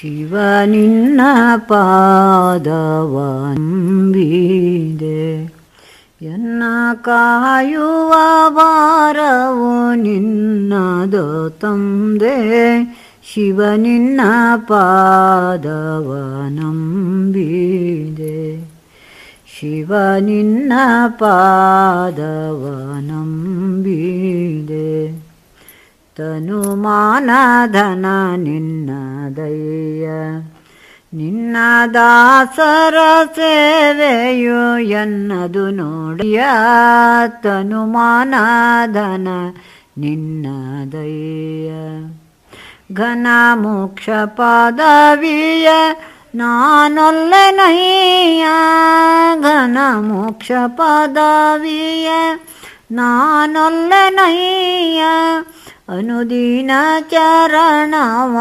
ಶಿವ ನಿನ್ನ ಪಾದವ ನಂಬಿದೆ ಎನ್ನ ಕಾಯುವ ಭಾರವು ನಿನ್ನದು ತಂದೆ ಶಿವ ನಿನ್ನ ಪಾದವ ನಂಬಿದೆ ಶಿವ ನಿನ್ನ ಪಾದವ ನಂಬಿದೆ ತನು ಮಾನಧನ ನಿನ್ನ ದಯ್ಯ ನಿನ್ನ ದಾಸರ ಸೇವೆಯು ಎನ್ನದು ನೋಡಿಯ ತನು ಮಾನಧನ ನಿನ್ನ ದಯ್ಯ ಘನ ಮೋಕ್ಷ ಪದವಿಯ ನಾನೊಲ್ಲೆನಯ್ಯ ಘನ ಮೋಕ್ಷ ಪದವಿಯ ನಾನೊಲ್ಲೆನಯ್ಯ ಅನುದಿನ ಚರಣವ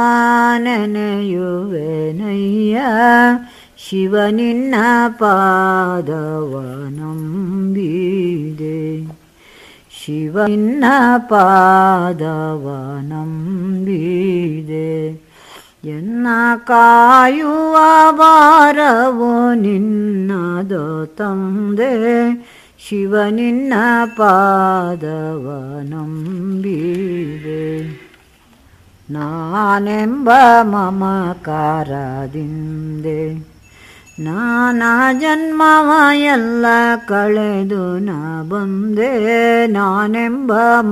ನೆನೆಯುವೆನಯ್ಯ ಶಿವ ನಿನ್ನ ಪಾದವ ನಂಬಿದೆ ಶಿವ ನಿನ್ನ ಪಾದವ ನಂಬಿದೆ ಎನ್ನ ಕಾಯುವ ಭಾರವು ನಿನ್ನದು ತಂದೆ ಶಿವ ನಿನ್ನ ಪಾದವ ನಂಬಿದೆ ನಾನೆಂಬ ಮಮಕಾರದಿಂದೆ ನಾನಾ ಜನ್ಮವ ಎಲ್ಲ ಕಳೆದು ನ ಬಂದೆ ನಾನೆಂಬ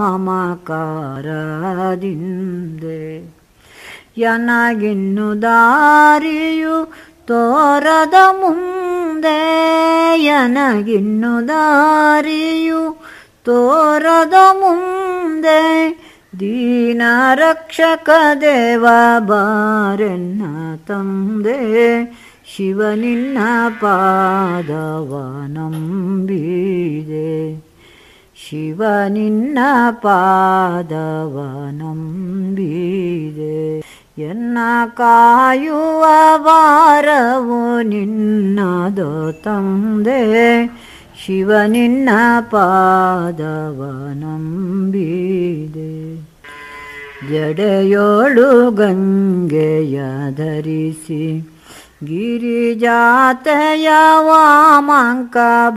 ಮಮಕಾರದಿಂದೆ ಯನಗಿನ್ನು ದಾರಿಯು ತೋರದ ಮುಂದೆ ಯನಗಿನ್ನು ದಾರಿಯು ತೋರದ ಮುಂದೆ ದೀನ ರಕ್ಷಕ ದೇವ ಬಾರೆನ್ನ ತಂದೆ ಶಿವ ನಿನ್ನ ಪಾದವ ನಂಬಿದೆ ಶಿವ ನಿನ್ನ ಪಾದವ ನಂಬಿದೆ ಎನ್ನ ಕಾಯುವ ಭಾರವು ನಿನ್ನದು ತಂದೆ ಶಿವ ನಿನ್ನ ಪಾದವ ನಂಬಿದೆ ಜಡೆಯೋಳು ಗಂಗೆಯ ಧರಿಸಿ ಗಿರಿಜಾತೆಯ ವಾಮಾಂಕ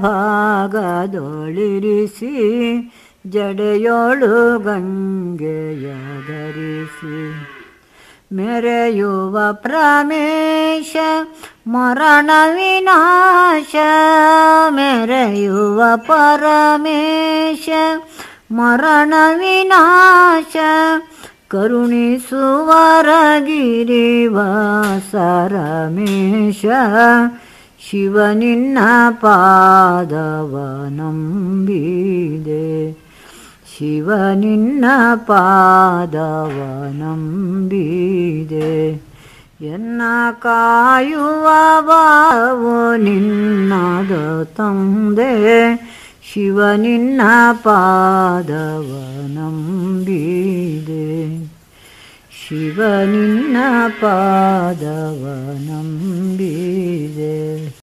ಭಾಗದೊಳಿರಿಸಿ ಜಡೆಯೋಳು ಗಂಗೆಯ ಧರಿಸಿ ಮೆರೆಯುವ ಪ್ರಮೇಶ ಮರಣ ವಿನಾಶ ಮೆರೆಯುವ ಪರಮೇಶ ಮರಣ ವಿನಾಶ ಕರುಣಿಸುವರಗಿರಿವಾಸರಮೇಶ ಶಿವ ನಿನ್ನ ಪಾದವ ನಂಬಿದೆ ಶಿವ ನಿನ್ನ ಪಾದವ ನಂಬಿದೆ ಎನ್ನ ಕಾಯುವ ಬಾವು ನಿನ್ನದು ತಂದೆ ಶಿವ ನಿನ್ನ ಪಾದವ ನಂಬಿದೆ ಶಿವ ನಿನ್ನ ಪಾದವ ನಂಬಿದೆ